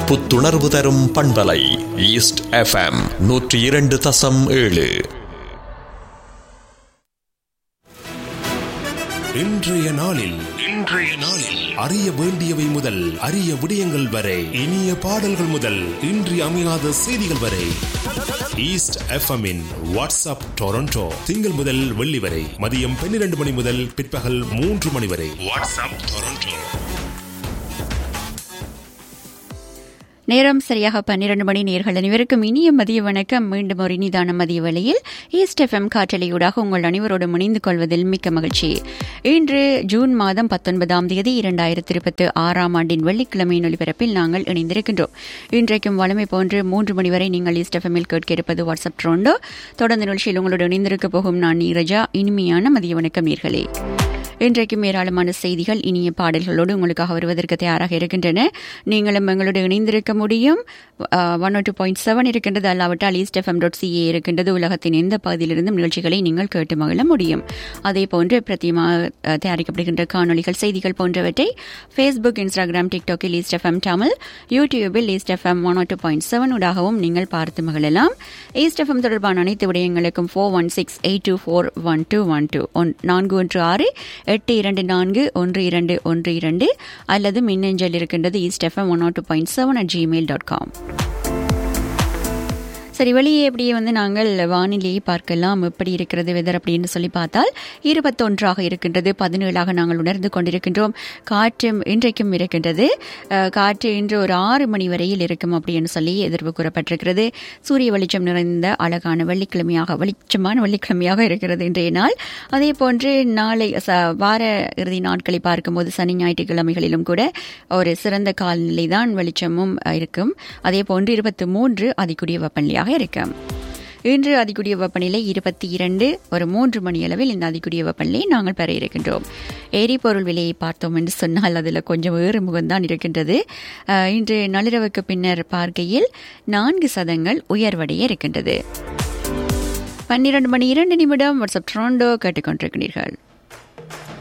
புத்துணர்வு தரும் பண்பலை ஈஸ்ட் எஃப்எம் நூற்றி இரண்டு தசம் ஏழு இன்றைய நாளில் இன்றைய நாளில் அறிய வேண்டியவை முதல் அரிய விடயங்கள் வரை இனிய பாடல்கள் முதல் இன்றி அமையாத செய்திகள் வரை ஈஸ்ட் எஃப்எம்மின் வாட்ஸ்அப் டொரண்டோ திங்கள் முதல் வெள்ளி வரை மதியம் பன்னிரண்டு மணி முதல் பிற்பகல் மூன்று மணி வரை வாட்ஸ்அப் டொரண்டோ நேரம் சரியாக பன்னிரண்டு மணி நேர்கள் அனைவருக்கும் இனிய மதிய வணக்கம் மீண்டும் ஒரு இனிதான மதிய வேளையில் ஈஸ்ட் எஃப்எம் காற்றலையூடாக உங்கள் அனைவரோடு இணைந்து கொள்வதில் மிக்க மகிழ்ச்சி இன்று ஜூன் மாதம் பத்தொன்பதாம் தேதி இரண்டாயிரத்தி இருபத்தி ஆறாம் ஆண்டின் வெள்ளிக்கிழமையின் ஒலிபரப்பில் நாங்கள் இணைந்திருக்கின்றோம் இன்றைக்கும் வளமை போன்று மூன்று மணி வரை நீங்கள் ஈஸ்ட் எஃப்எம்மில் கேட்க இருப்பது வாட்ஸ்அப் ட்ரோண்டோ தொடர்ந்து நிகழ்ச்சியில் உங்களோடு இணைந்திருக்க போகும் நான் நீரஜா இனிமையான மதிய வணக்கம் நீர்களே இன்றைக்கும் ஏராளமான செய்திகள் இனிய பாடல்களோடு உங்களுக்காக வருவதற்கு தயாராக இருக்கின்றன நீங்களும் எங்களோடு இணைந்திருக்க முடியும் ஒன் டூ பாயிண்ட் செவன் இருக்கின்றது அல்லாவிட்டால் ஈஸ்ட் எஃப்எம் டாட் சிஏ இருக்கின்றது உலகத்தின் எந்த பகுதியிலிருந்தும் நிகழ்ச்சிகளை நீங்கள் கேட்டு மகிழ முடியும் அதே போன்று பிரத்தியமாக தயாரிக்கப்படுகின்ற காணொலிகள் செய்திகள் போன்றவற்றை ஃபேஸ்புக் இன்ஸ்டாகிராம் டிக்டாக்கில் ஈஸ்ட் எஃப்எம் தமிழ் யூடியூபில் East FM one two point seven ஊடாகவும் நீங்கள் பார்த்து மகிழலாம் ஈஸ்ட் எஃப்எம் தொடர்பான அனைத்து விடயங்களுக்கும் four one six eight two four one two one two one நான்கு ஒன்று ஆறு எட்டு இரண்டு நான்கு ஒன்று இரண்டு ஒன்று இரண்டு அல்லது மின்னஞ்சல் இருக்கின்றது East FM one two point seven at Gmail dot com சரி வெளியே எப்படியே வந்து நாங்கள் வானிலையை பார்க்கலாம் எப்படி இருக்கிறது வெதர் அப்படின்னு சொல்லி பார்த்தால் இருபத்தொன்றாக இருக்கின்றது பதினேழாக நாங்கள் உணர்ந்து கொண்டிருக்கின்றோம் காற்றும் இன்றைக்கும் இருக்கின்றது காற்று இன்று ஒரு ஆறு மணி வரையில் இருக்கும் அப்படின்னு சொல்லி எதிர்வு கூறப்பட்டிருக்கிறது சூரிய வெளிச்சம் நிறைந்த அழகான வெள்ளிக்கிழமையாக வெளிச்சமான வெள்ளிக்கிழமையாக இருக்கிறது இன்றைய நாள் அதே போன்று நாளை வார இறுதி நாட்களை பார்க்கும்போது சனி ஞாயிற்றுக்கிழமைகளிலும் கூட ஒரு சிறந்த காலநிலை தான் வெளிச்சமும் இருக்கும் அதே போன்று இருபத்தி மூன்று அதிகூடிய வெப்பநிலையாக அதிகமாக இருக்கும் இன்று அதிகூடிய வெப்பநிலை இருபத்தி இரண்டு ஒரு மூன்று மணி அளவில் இந்த அதிகூடிய வெப்பநிலையை நாங்கள் பெற இருக்கின்றோம் எரிபொருள் விலையை பார்த்தோம் என்று சொன்னால் அதில் கொஞ்சம் வேறு முகம்தான் இருக்கின்றது இன்று நள்ளிரவுக்கு பின்னர் பார்க்கையில் நான்கு சதங்கள் உயர்வடைய இருக்கின்றது பன்னிரண்டு மணி இரண்டு நிமிடம் வாட்ஸ்அப் ட்ரோண்டோ கேட்டுக்கொண்டிருக்கிறீர்கள்